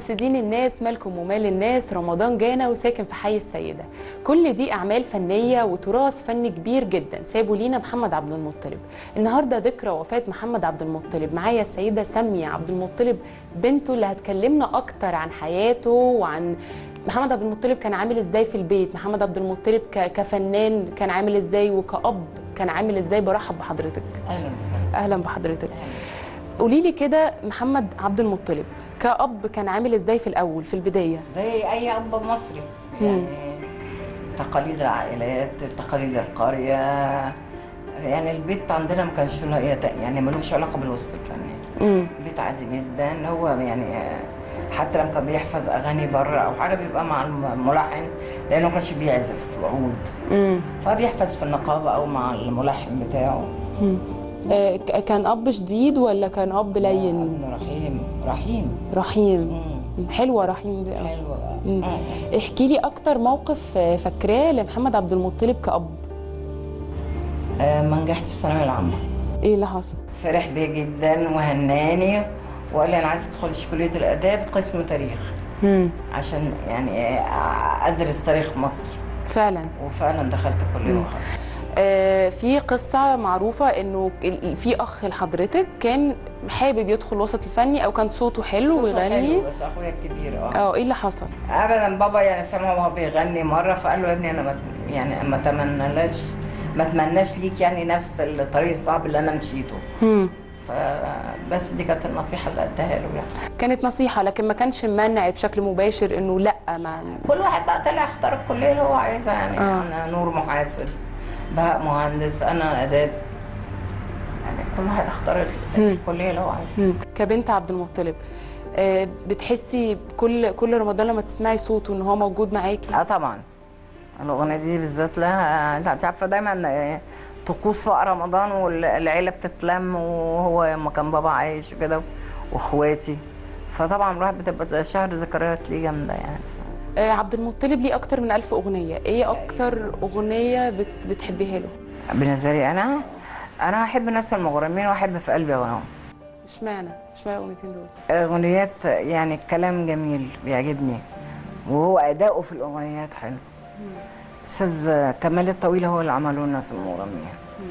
حاسدين الناس مالكم ومال الناس رمضان جانا وساكن في حي السيدة كل دي أعمال فنية وتراث فني كبير جدا سابوا لينا محمد عبد المطلب النهاردة ذكرى وفاة محمد عبد المطلب معايا السيدة سامية عبد المطلب بنته اللي هتكلمنا أكتر عن حياته وعن محمد عبد المطلب كان عامل ازاي في البيت محمد عبد المطلب ك- كفنان كان عامل ازاي وكأب كان عامل ازاي برحب بحضرتك اهلا وسهلا اهلا بحضرتك قولي لي كده محمد عبد المطلب كأب كان عامل ازاي في الأول في البداية زي اي اب مصري يعني تقاليد العائلات تقاليد القريه يعني البيت عندنا ما كانش له اي تق- يعني ملوش علاقه بالوسط الفني امم بيت عادي جدا هو يعني حتى لما كان بيحفظ اغاني بره او حاجه بيبقى مع الملحن لانه ما كانش بيعزف عود امم فبيحفظ في النقابه او مع الملحن بتاعه آه ك- كان أب شديد ولا كان أب لين ابن رحيم رحيم رحيم مم. حلوة رحيم دي أوي. حلو مم. آه. احكي لي أكتر موقف آه، فاكراه لمحمد عبد المطلب كأب آه، ما نجحت في الثانويه العامه ايه اللي حصل؟ فرح بيا جدا وهناني وقال لي انا عايز تدخلي كليه الاداب قسم تاريخ امم عشان يعني آه، ادرس تاريخ مصر فعلا وفعلا دخلت كليه واخدت آه، في قصة معروفة انه ال- في اخ لحضرتك كان حابب يدخل الوسط الفني او كان صوته حلو صوته ويغني حلو بس اخويا الكبير اه اه ايه اللي حصل؟ ابدا بابا يعني سمعه وهو بيغني مره فقال له يا ابني انا ما يعني ما اتمنالاش ما اتمناش ليك يعني نفس الطريق الصعب اللي انا مشيته مم. فبس دي كانت النصيحه اللي اداها له يعني كانت نصيحة لكن ما كانش منع بشكل مباشر انه لا ما كل واحد بقى طلع يختار الكليه اللي هو عايزها يعني آه. انا نور محاسب بهاء مهندس انا اداب يعني كل واحد اختار ال- مم. الكليه اللي هو عايزها مم. كبنت عبد المطلب آه، بتحسي كل كل رمضان لما تسمعي صوته ان هو موجود معاكي اه طبعا الاغنيه دي بالذات لها انت عارفه دايما آه، طقوس وقت رمضان والعيله بتتلم وهو لما كان بابا عايش وكده واخواتي فطبعا الواحد بتبقى زي شهر ذكريات ليه جامده يعني آه، عبد المطلب ليه اكتر من ألف اغنية ايه اكتر اغنية بت بتحبيها له؟ بالنسبه لي انا انا احب الناس المغرمين واحب في قلبي غناهم اشمعنى؟ اشمعنى الاغنيتين دول؟ اغنيات يعني الكلام جميل بيعجبني وهو اداؤه في الاغنيات حلو استاذ كمال الطويل هو اللي عمله الناس المغرمين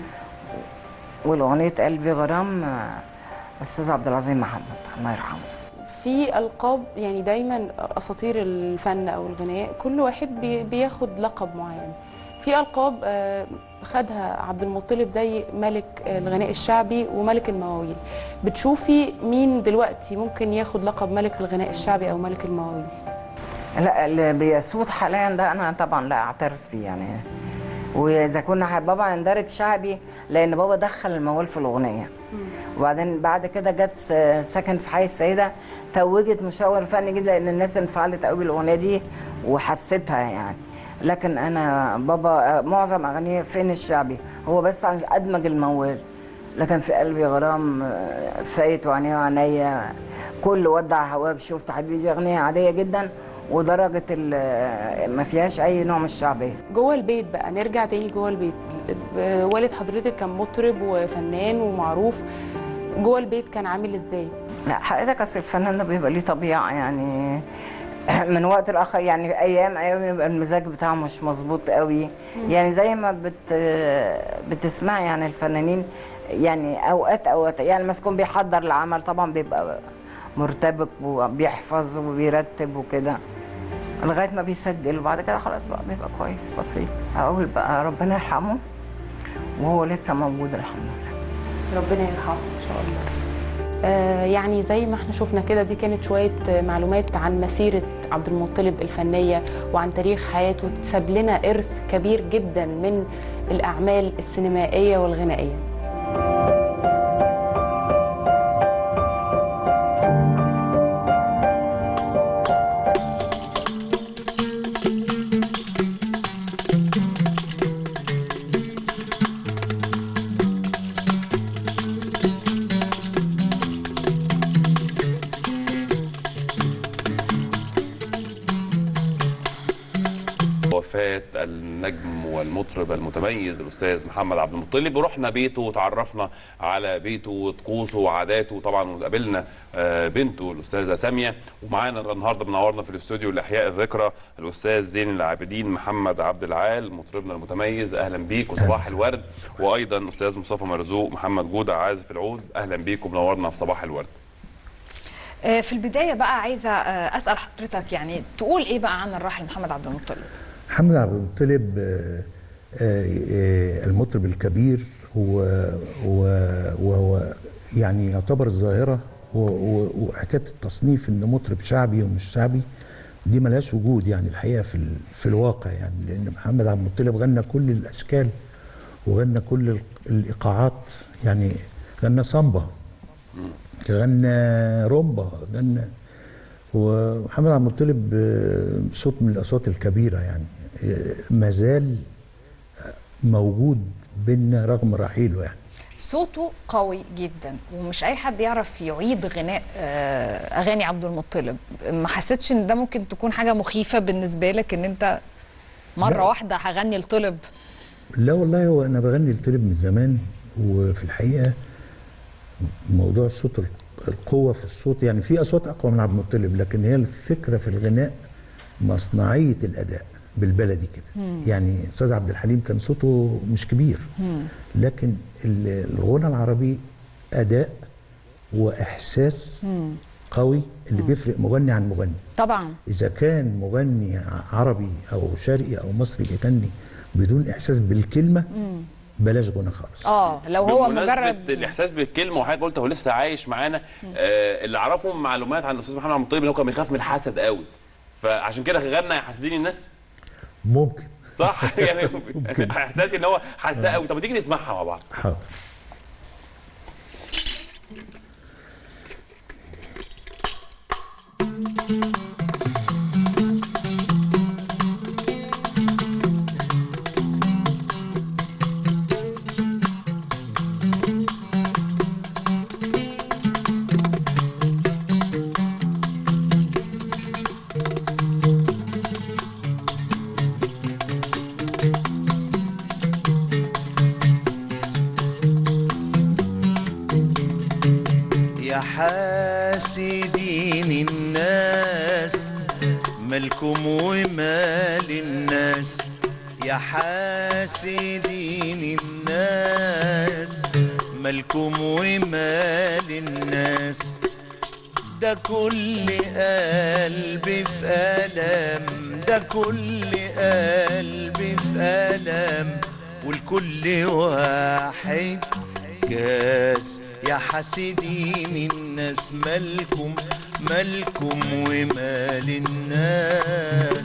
والاغنيه قلبي غرام آه، استاذ عبد العظيم محمد الله يرحمه في القاب يعني دايما اساطير الفن او الغناء كل واحد بي- بياخد لقب معين في القاب آه، خدها عبد المطلب زي ملك الغناء الشعبي وملك المواويل بتشوفي مين دلوقتي ممكن ياخد لقب ملك الغناء الشعبي او ملك المواويل لا اللي بيسود حاليا ده انا طبعا لا اعترف بيه يعني واذا كنا ح- بابا يندرج شعبي لان بابا دخل الموال في الاغنيه وبعدين بعد كده جت س- سكن في حي السيده توجت مشاور فني جدا لان الناس انفعلت قوي بالاغنيه دي وحسيتها يعني لكن انا بابا معظم اغانيه فين الشعبي هو بس عن- ادمج الموال لكن في قلبي غرام آه، فايت وعينيه وعينيا كل ودع هواك شفت حبيبي دي اغنيه عاديه جدا ودرجه ال- ما فيهاش اي نوع من الشعبيه جوه البيت بقى نرجع تاني جوه البيت آه، والد حضرتك كان مطرب وفنان ومعروف جوه البيت كان عامل ازاي لا حضرتك اصل الفنان ده بيبقى ليه طبيعه يعني من وقت لاخر يعني ايام ايام يبقى المزاج بتاعه مش مظبوط قوي يعني زي ما بت بتسمعي يعني الفنانين يعني اوقات اوقات يعني لما يكون بيحضر العمل طبعا بيبقى مرتبك وبيحفظ وبيرتب وكده لغايه ما بيسجل وبعد كده خلاص بقى بيبقى كويس بسيط اقول بقى ربنا يرحمه وهو لسه موجود الحمد لله ربنا يرحمه ان شاء الله بس. آه يعني زي ما احنا شفنا كده دي كانت شويه آه، معلومات عن مسيره عبد المطلب الفنيه وعن تاريخ حياته ساب لنا ارث كبير جدا من الاعمال السينمائيه والغنائيه وفاة النجم والمطرب المتميز الأستاذ محمد عبد المطلب ورحنا بيته وتعرفنا على بيته وطقوسه وعاداته وطبعا وقابلنا آه، بنته الأستاذة سامية ومعانا النهارده منورنا في الاستوديو لإحياء الذكرى الأستاذ زين العابدين محمد عبد العال مطربنا المتميز أهلا بيك وصباح الورد وأيضا أستاذ مصطفى مرزوق محمد جودة عازف العود أهلا بيك ومنورنا في صباح الورد آه، في البدايه بقى عايزه آه، اسال حضرتك يعني تقول ايه بقى عن الراحل محمد عبد المطلب محمد عبد المطلب آه، آه، آه، المطرب الكبير و- و- وهو يعني يعتبر ظاهرة و- و- وحكاية التصنيف ان مطرب شعبي ومش شعبي دي ملهاش وجود يعني الحقيقة في ال- في الواقع يعني لأن محمد عبد المطلب غنى كل الأشكال وغنى كل ال- الإيقاعات يعني غنى سامبا غنى رومبا غنى ومحمد عبد المطلب آه، صوت من الاصوات الكبيره يعني آه، ما زال موجود بينا رغم رحيله يعني صوته قوي جدا ومش اي حد يعرف يعيد غناء آه، اغاني عبد المطلب ما حسيتش ان ده ممكن تكون حاجه مخيفه بالنسبه لك ان انت مره لا. واحده هغني الطلب لا والله هو انا بغني الطلب من زمان وفي الحقيقه موضوع الصوت القوه في الصوت يعني في اصوات اقوى من عبد المطلب لكن هي الفكره في الغناء مصنعيه الاداء بالبلدي كده يعني استاذ عبد الحليم كان صوته مش كبير لكن ال- الغنى العربي اداء واحساس قوي اللي بيفرق مغني عن مغني طبعا اذا كان مغني ع- عربي او شرقي او مصري بيغني بدون احساس بالكلمه بلاش غنى خالص اه لو هو بمناسبة مجرد الاحساس بالكلمه وحضرتك قلت هو لسه عايش معانا آه اللي اعرفه من معلومات عن الاستاذ محمد عبد المطلب ان هو كان بيخاف من الحسد قوي فعشان كده غنى يا حاسدين الناس ممكن صح يعني احساسي ان هو حساء قوي طب ما تيجي نسمعها مع بعض حاضر يا حاسدين الناس مالكم ومال الناس يا حاسدين الناس مالكم ومال الناس ده كل قلبي في ألم ده كل قلبي في ألم والكل واحد كاس يا حاسدين الناس مالكم مالكم ومال الناس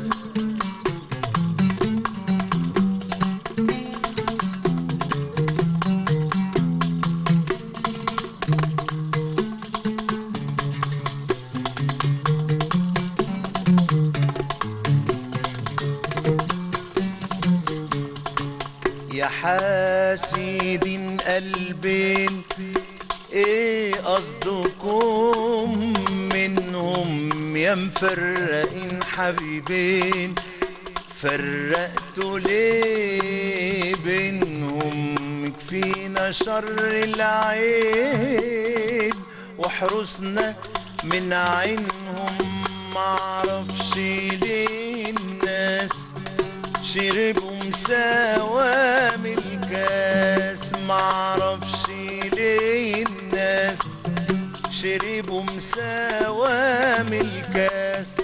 يا حاسدين قلبين ايه قصدكم منهم يا مفرقين حبيبين فرقتوا ليه بينهم كفينا شر العين وحرسنا من عينهم معرفش ليه الناس شربوا مساوام الكاس معرفش ليه الناس شربوا مساوام الكاس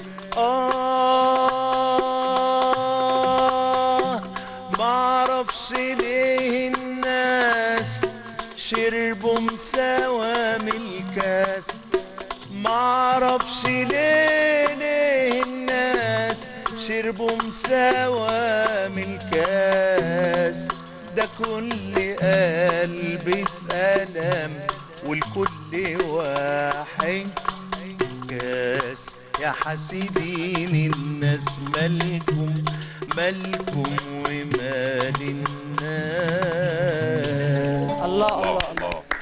آه معرفش ليه الناس شربوا مساوام الكاس معرفش ليه ليه الناس شربوا مساوام الكاس ده كل قلبي في ألم والكل واحد كاس يا حاسدين الناس مالكم مالكم ومال الناس الله الله الله الله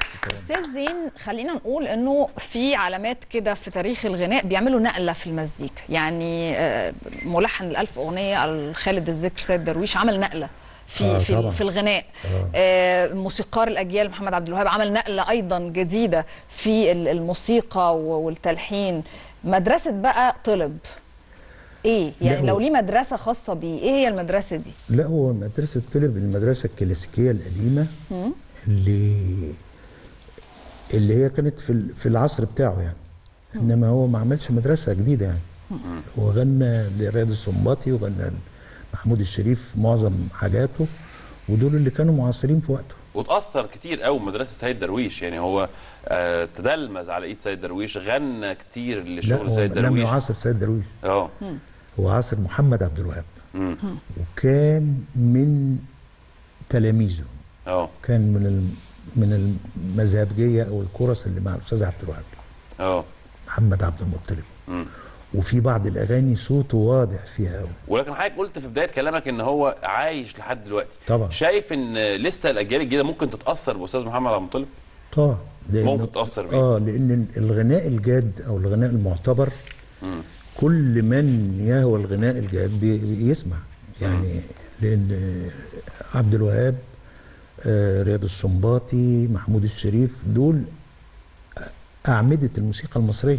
استاذ زين خلينا نقول انه في علامات كده في تاريخ الغناء بيعملوا نقله في المزيكا يعني آه، ملحن الالف اغنيه خالد الذكر سيد درويش عمل نقله في آه، في طبعاً. في الغناء آه. آه، موسيقار الاجيال محمد عبد الوهاب عمل نقله ايضا جديده في ال- الموسيقى و- والتلحين مدرسه بقى طلب ايه لا، يعني هو- لو ليه مدرسه خاصه بيه ايه هي المدرسه دي لا هو مدرسة طلب المدرسة الكلاسيكية القديمة اللي اللي هي كانت في ال- في العصر بتاعه يعني انما هو ما عملش مدرسة جديدة يعني هو غنى لرياض السنباطي وغنى محمود الشريف معظم حاجاته ودول اللي كانوا معاصرين في وقته وتاثر كتير قوي بمدرسه سيد درويش يعني هو آه تدلمز على ايد سيد درويش غنى كتير لا لشغل هو سيد لم درويش يعاصر سيد درويش اه هو عاصر محمد عبد الوهاب مم. وكان من تلاميذه اه كان من الم- من المذهبجيه او الكرس اللي مع الاستاذ عبد الوهاب اه محمد عبد المطلب مم. وفي بعض الاغاني صوته واضح فيها قوي ولكن حضرتك قلت في بدايه كلامك ان هو عايش لحد دلوقتي طبعا شايف ان لسه الاجيال الجديده ممكن تتاثر باستاذ محمد عبد المطلب طبعا لأن- ممكن تأثر بيه. اه لان الغناء الجاد او الغناء المعتبر مم. كل من يهوى الغناء الجاد بي- بيسمع يعني لان عبد الوهاب آه، رياض السنباطي محمود الشريف دول أعمدة الموسيقى المصرية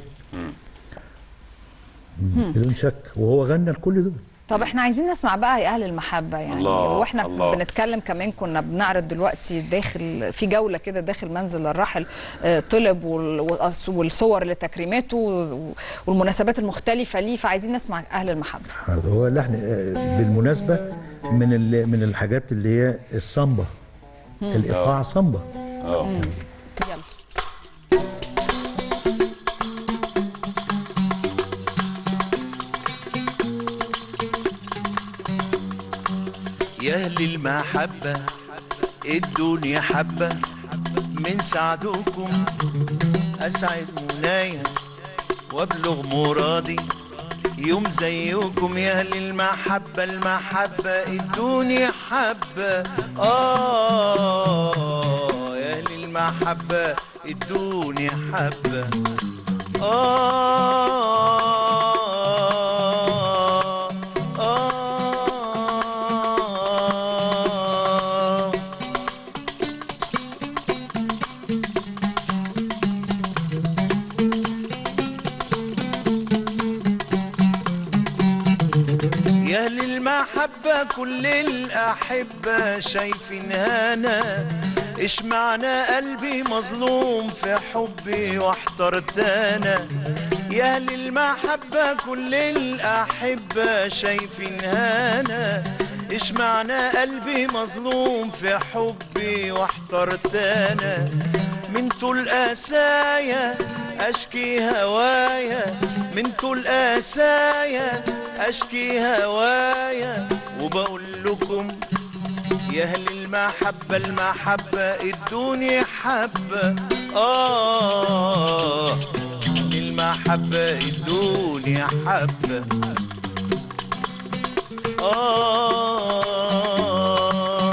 بدون شك وهو غنى لكل دول طب احنا عايزين نسمع بقى يا اهل المحبه يعني الله، واحنا الله. بنتكلم كمان كنا بنعرض دلوقتي داخل في جوله كده داخل منزل الراحل آه، طلب وال- والأص- والصور لتكريماته و- والمناسبات المختلفه ليه فعايزين نسمع اهل المحبه هو اللحن آه، بالمناسبة من ال- من الحاجات اللي هي السامبا الإيقاع سامبا اه يلا يا اهل المحبة ادوني حبة من سعدكم اسعد منايا وابلغ مرادي يوم زيكم يا اهل المحبة المحبة ادوني حبة اه يا اهل المحبة ادوني حبة آه آه يا أهل المحبة كل الأحبة شايفين هنا إيش معنى قلبي مظلوم في حبي واحترت أنا يا أهل المحبة كل الأحبة شايفين هنا إيش معنى قلبي مظلوم في حبي واحترت أنا من طول قسايا أشكي هوايا من طول قسايا أشكي هوايا وبقول لكم يا أهل المحبة المحبة ادوني حبة آه أهل المحبة ادوني حبة آه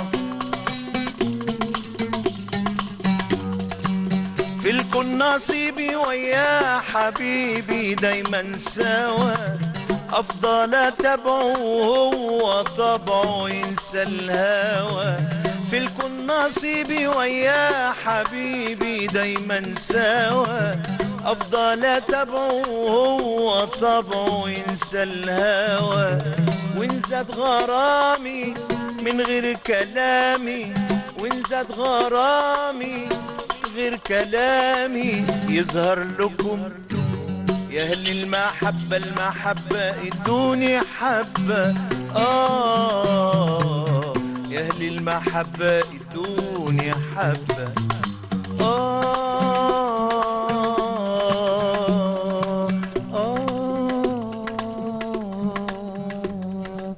في الكون نصيبي ويا حبيبي دايما سوا افضل اتبعه وهو طبعه ينسى الهوى في الكون نصيبي ويا حبيبي دايما سوا افضل اتبعه وهو طبعه ينسى الهوى وان زاد غرامي من غير كلامي وان زاد غرامي غير كلامي يظهر لكم يا اهل المحبة المحبة ادوني حبة آه يا اهل المحبة ادوني حبة آه آه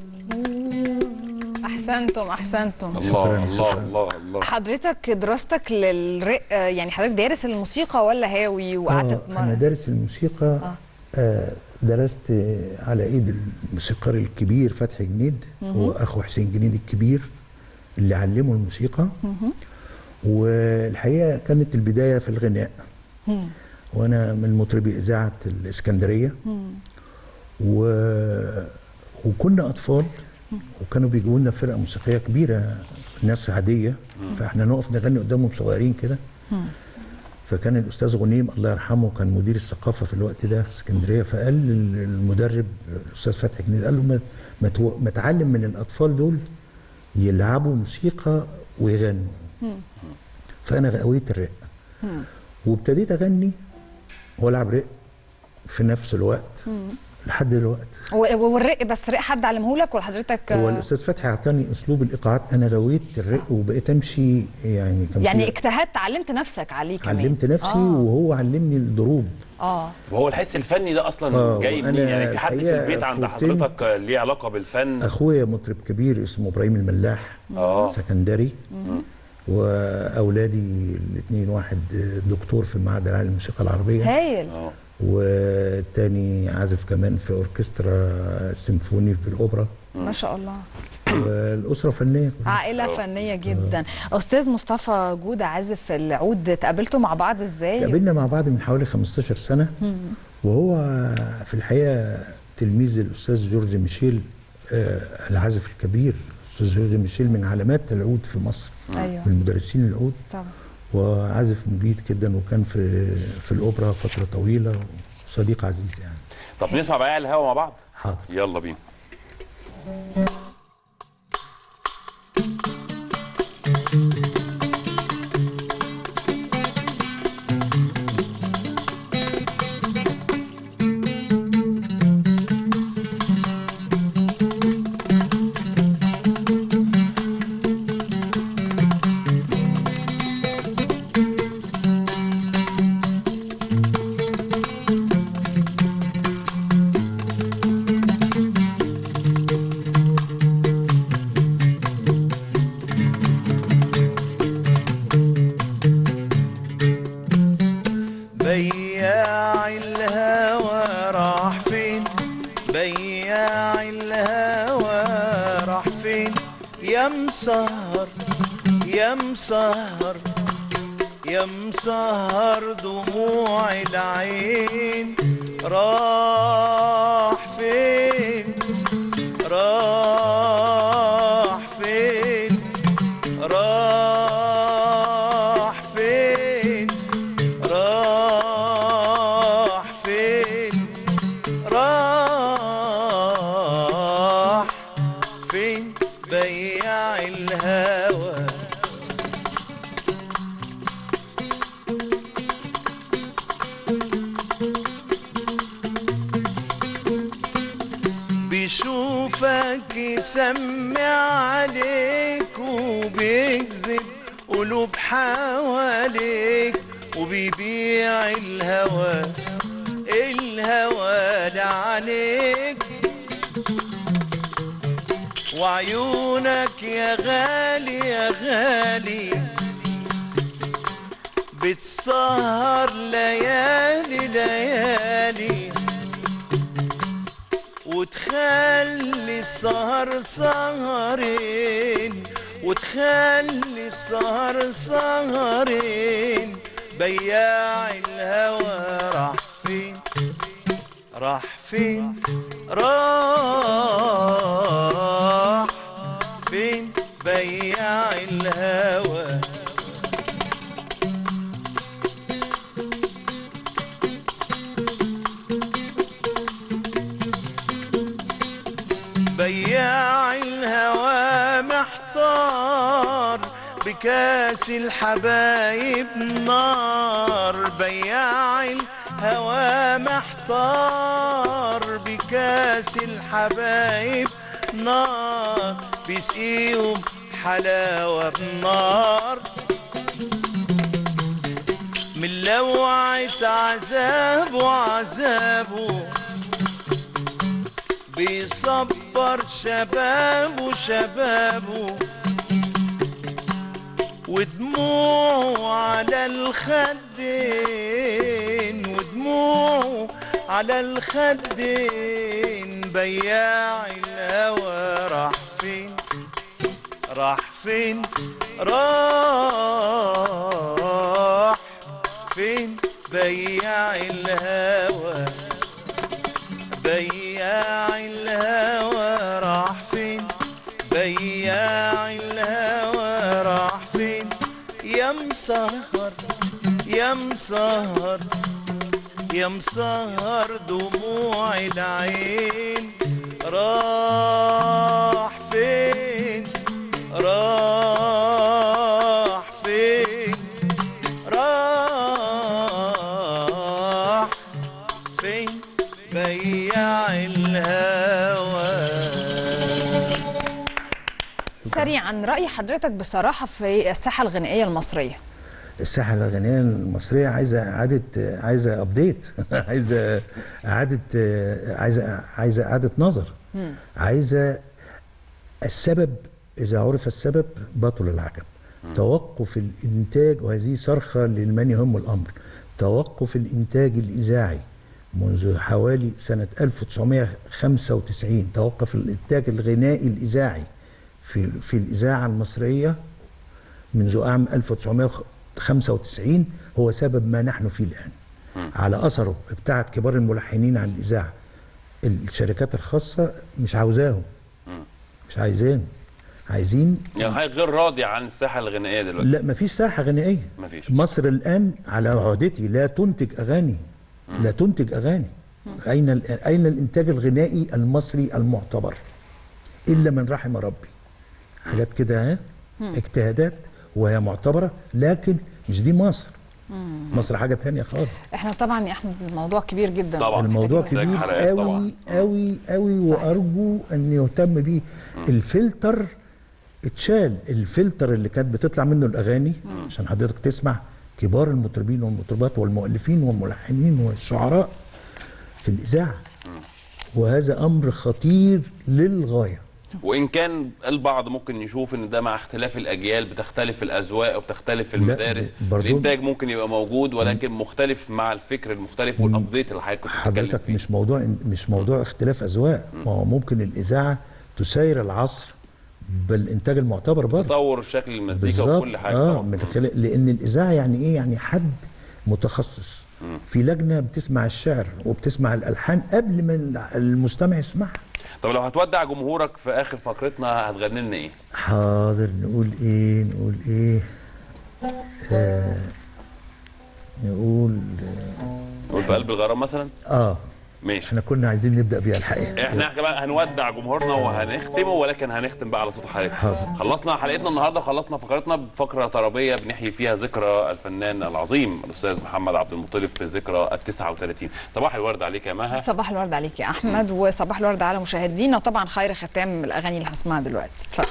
احسنتم احسنتم الله شكراً، الله شكراً. الله الله حضرتك دراستك للرق يعني حضرتك دارس الموسيقى ولا هاوي وقعدت آه انا تتمرن دارس الموسيقى آه درست على ايد الموسيقار الكبير فتحي جنيد هو اخو حسين جنيد الكبير اللي علمه الموسيقى والحقيقه كانت البدايه في الغناء وانا من مطربي اذاعه الاسكندريه و... وكنا اطفال وكانوا بيجوا لنا فرقه موسيقيه كبيره ناس عاديه فاحنا نقف نغني قدامهم صغيرين كده فكان الاستاذ غنيم الله يرحمه كان مدير الثقافه في الوقت ده في اسكندريه فقال للمدرب الاستاذ فتحي جنيد قال له ما ما, تو... ما تعلم من الاطفال دول يلعبوا موسيقى ويغنوا فانا غويت الرق وابتديت اغني والعب رق في نفس الوقت لحد دلوقتي و- والرق بس رق حد علمهولك ولا حضرتك هو الاستاذ فتحي اعطاني اسلوب الايقاعات انا غويت الرق وبقيت امشي يعني كان يعني في- اجتهدت علمت نفسك عليه كمان علمت نفسي آه. وهو علمني الضروب اه وهو الحس الفني ده اصلا آه، جاي منين وأنا يعني في حد في الحقيقة البيت عند فوتنت- حضرتك آه، ليه علاقه بالفن اخويا مطرب كبير اسمه ابراهيم الملاح اه سكندري واولادي الاثنين واحد دكتور في المعهد العالي للموسيقى العربيه هايل اه والتاني عازف كمان في اوركسترا سيمفوني في الاوبرا ما شاء الله والاسره فنيه كلها. عائله فنيه جدا استاذ مصطفى جوده عازف العود تقابلتوا مع بعض ازاي تقابلنا مع بعض من حوالي 15 سنه وهو في الحقيقه تلميذ الاستاذ جورج ميشيل آه، العازف الكبير الاستاذ جورج ميشيل من علامات العود في مصر ايوه من مدرسين العود طبعا وعازف مجيد جدا وكان في في الاوبرا فتره طويله وصديق عزيز يعني طب نسمع بقى على الهوا مع بعض حاضر يلا بينا بياع الهوى راح فين بياع الهوى راح فين يا مسهر يا مسهر يا مسهر دموع العين راح فين راح فين راح فين راح فين راح فين بياع الهوى بيشوفك يسمع عليك وبيكذب قلوب حواليك وبيبيع الهوى الهوى لعليك وعيونك يا غالي يا غالي بتسهر ليالي ليالي وتخلي السهر سهرين وتخلي السهر سهرين بياع الهوى راح فين راح فين راح فين بياع الهوى بياع الهوى محتار بكاس الحبايب نار بياع الهوى محتار بكاس الحبايب نار بيسقيهم حلاوة بنار من لوعة عذابه عذابه بيصبر شبابه شبابه ودموعه على الخدين ودموعه على الخدين بياع الهوى راح فين راح فين راح فين بياع الهوى بياع الهوى راح فين بياع الهوى راح فين يا مسهر يا مسهر يا مسهر دموع العين راح فين راح فين راح فين بياع الهوى سريعا راي حضرتك بصراحه في الساحه الغنائيه المصريه الساحه الغنائيه المصريه عايزه اعاده عايزه ابديت عايزه اعاده عايزه عايزه اعاده نظر عايزه السبب اذا عرف السبب بطل العجب توقف الانتاج وهذه صرخه لمن يهم الامر توقف الانتاج الاذاعي منذ حوالي سنه 1995 توقف الانتاج الغنائي الاذاعي في في الاذاعه المصريه منذ عام 1995 هو سبب ما نحن فيه الآن على أثره ابتعد كبار الملحنين عن الإذاعة الشركات الخاصة مش عاوزاهم مش عايزين عايزين يعني حضرتك غير راضي عن الساحه الغنائيه دلوقتي لا مفيش ساحة غنائية مفيش. مصر الآن على عهدتي لا تنتج أغاني لا تنتج أغاني أين ال- أين الإنتاج الغنائي المصري المعتبر إلا من رحم ربي حاجات كده ها اجتهادات وهي معتبرة لكن مش دي مصر مصر حاجة تانية خالص احنا طبعا يا احمد الموضوع كبير جدا طبعا. الموضوع محتاج كبير حلقات طبعا. قوي قوي قوي وارجو ان يهتم بيه الفلتر اتشال الفلتر اللي كانت بتطلع منه الاغاني عشان حضرتك تسمع كبار المطربين والمطربات والمؤلفين والملحنين والشعراء في الاذاعه وهذا امر خطير للغايه وان كان البعض ممكن يشوف ان ده مع اختلاف الاجيال بتختلف الاذواق وبتختلف لا، المدارس برضو- الانتاج ممكن يبقى موجود ولكن مختلف مع الفكر المختلف والابديت اللي حضرتك كنت بتتكلم حضرتك فيه مش موضوع مش موضوع اختلاف اذواق ما هو ممكن الاذاعه تسير العصر بالانتاج المعتبر برضه تطور شكل المزيكا بالظبط وكل حاجه اه طبعا من خلال لان الاذاعه يعني ايه يعني حد متخصص في لجنه بتسمع الشعر وبتسمع الالحان قبل ما المستمع يسمعها طب لو هتودع جمهورك في اخر فقرتنا هتغني لنا ايه؟ حاضر نقول ايه نقول ايه آه نقول نقول في قلب الغرام مثلا؟ اه ماشي احنا كنا عايزين نبدا بيها الحقيقه احنا كمان هنودع جمهورنا وهنختمه ولكن هنختم بقى على صوت حضرتك حاضر. خلصنا حلقتنا النهارده خلصنا فقرتنا بفقره طربيه بنحيي فيها ذكرى الفنان العظيم الاستاذ محمد عبد المطلب في ذكرى ال 39 صباح الورد عليك يا مها صباح الورد عليك يا احمد وصباح الورد على مشاهدينا وطبعا خير ختام الاغاني اللي هنسمعها دلوقتي اتفضل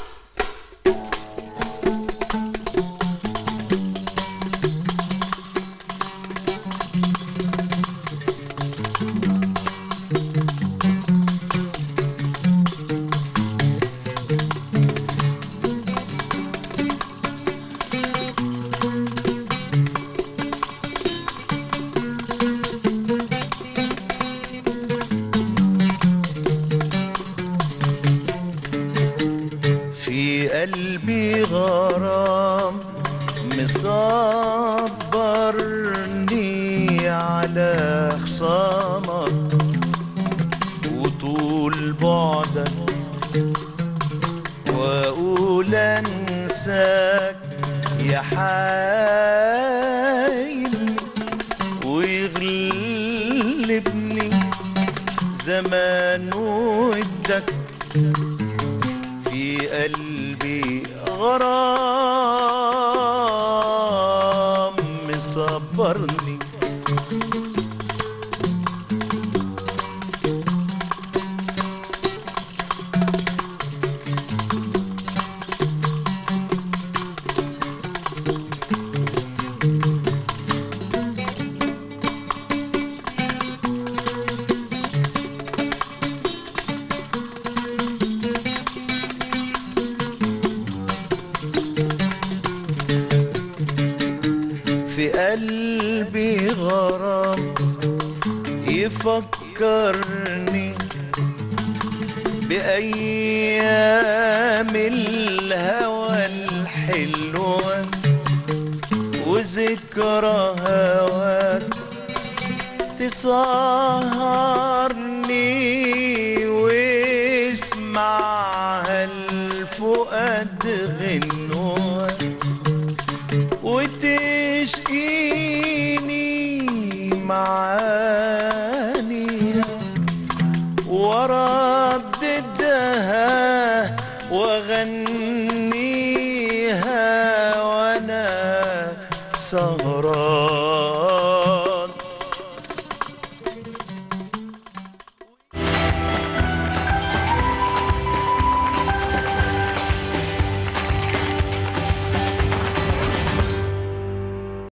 في قلبي غرام مصبرني على خصامك وطول بعدك واقول انساك يا حايل ويغلبني زمان ودك في قلبي غرام مصبرني في قلبي غرام يفكرني بأيام الهوى حلوة وذكرى هواك تسهرني واسمع الفؤاد غنوة وتشقيني معاني ورددها واغنيها وانا سهران